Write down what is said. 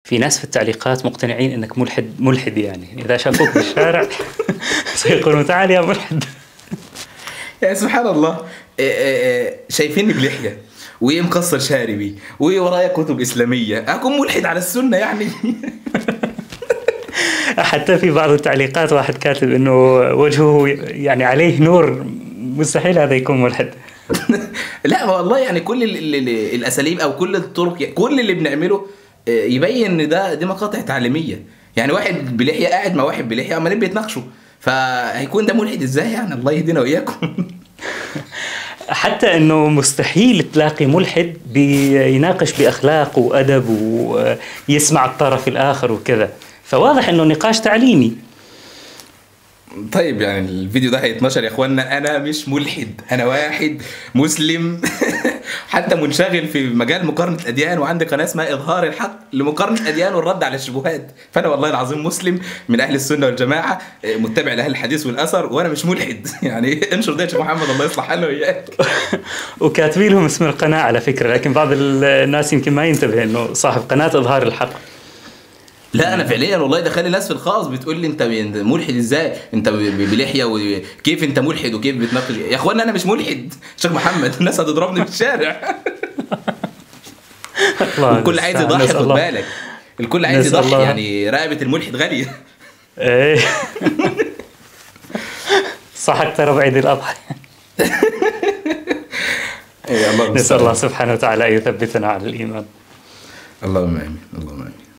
في ناس في التعليقات مقتنعين انك ملحد ملحد يعني اذا شافوك بالشارع سيقولون تعال يا ملحد يا سبحان الله إيه إيه إيه، شايفيني بلحيه ومقصر شاربي وورايا كتب اسلاميه اكون ملحد على السنه يعني حتى في بعض التعليقات واحد كاتب انه وجهه يعني عليه نور مستحيل هذا يكون ملحد لا والله يعني كل ال ال الاساليب او كل الطرق كل اللي بنعمله آه، يبين ان ده دي مقاطع تعليميه يعني واحد بلحيه قاعد مع واحد بلحيه عمالين بيتناقشوا فهيكون ده ملحد ازاي يعني الله يهدينا واياكم حتى انه مستحيل تلاقي ملحد بيناقش باخلاق وادب ويسمع الطرف الاخر وكذا فواضح انه نقاش تعليمي طيب يعني الفيديو ده هيتنشر يا اخوانا انا مش ملحد انا واحد مسلم حتى منشغل في مجال مقارنه الاديان وعندي قناه اسمها اظهار الحق لمقارنه الاديان والرد على الشبهات فانا والله العظيم مسلم من اهل السنه والجماعه متبع لاهل الحديث والاثر وانا مش ملحد يعني انشر ده يا شيخ محمد الله يصلح حالنا وياك وكاتبين لهم اسم القناه على فكره لكن بعض الناس يمكن ما ينتبه انه صاحب قناه اظهار الحق لا انا فعليا والله دخل ناس في الخاص بتقول لي انت أنت ملحد ازاي انت ب- ب- بلحيه وكيف انت ملحد وكيف بتناقش يا اخوانا انا مش ملحد شيخ محمد الناس هتضربني في الشارع الله الكل عايز المستعان. يضحي نسأل خد الله. بالك الكل عايز نسأل يضحي الله. يعني رقبه الملحد غاليه ايه صحك ترى بعيد الاضحى إيه، الله نسال الله سبحانه وتعالى ان يثبتنا على الايمان اللهم امين اللهم امين